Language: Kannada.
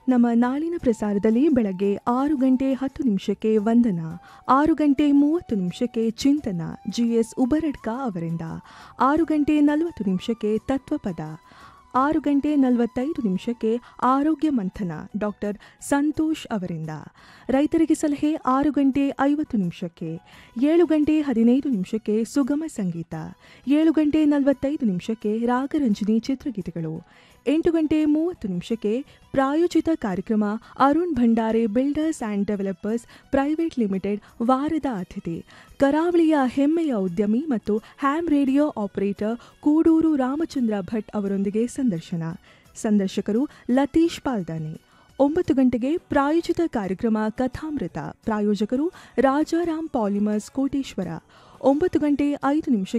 ನಮ್ಮ ನಾಳಿನ ಪ್ರಸಾರದಲ್ಲಿ ಬೆಳಗ್ಗೆ ಆರು ಗಂಟೆ ಹತ್ತು ನಿಮಿಷಕ್ಕೆ ವಂದನ ಆರು ಗಂಟೆ ಮೂವತ್ತು ನಿಮಿಷಕ್ಕೆ ಚಿಂತನ ಜಿಎಸ್ ಉಬರಡ್ಕ ಅವರಿಂದ ಆರು ಗಂಟೆ ನಲವತ್ತು ನಿಮಿಷಕ್ಕೆ ತತ್ವಪದ ಆರು ಗಂಟೆ ನಲವತ್ತೈದು ನಿಮಿಷಕ್ಕೆ ಆರೋಗ್ಯ ಮಂಥನ ಡಾಕ್ಟರ್ ಸಂತೋಷ್ ಅವರಿಂದ ರೈತರಿಗೆ ಸಲಹೆ ಆರು ಗಂಟೆ ಐವತ್ತು ನಿಮಿಷಕ್ಕೆ ಏಳು ಗಂಟೆ ಹದಿನೈದು ನಿಮಿಷಕ್ಕೆ ಸುಗಮ ಸಂಗೀತ ಏಳು ಗಂಟೆ ನಲವತ್ತೈದು ನಿಮಿಷಕ್ಕೆ ರಾಗರಂಜನಿ ಚಿತ್ರಗೀತೆಗಳು ಎಂಟು ಗಂಟೆ ಮೂವತ್ತು ನಿಮಿಷಕ್ಕೆ ಪ್ರಾಯೋಜಿತ ಕಾರ್ಯಕ್ರಮ Arun Bhandare builders and developers private limited ವಾರದ ಅತಿಥಿ ಕರಾವಳಿಯ ಹೆಮ್ಮೆಯ ಉದ್ಯಮಿ ಮತ್ತು ham radio operator Kuduru Ramachandra Bhat ಅವರೊಂದಿಗೆ ಸಂದರ್ಶನ ಸಂದರ್ಶಕರು ಲತೀಶ್ ಪಾಲ್ದಾನೆ ಒಂಬತ್ತು ಗಂಟೆಗೆ ಪ್ರಾಯೋಜಿತ ಕಾರ್ಯಕ್ರಮ ಕಥಾಮೃತ ಪ್ರಾಯೋಜಕರು ರಾಜಾರಾಮ್ ಪಾಲಿಮರ್ಸ್ ಕೋಟೇಶ್ವರ ಒಂಬತ್ತು ಗಂಟೆ ಐದು ನಿಮಿಷಕ್ಕೆ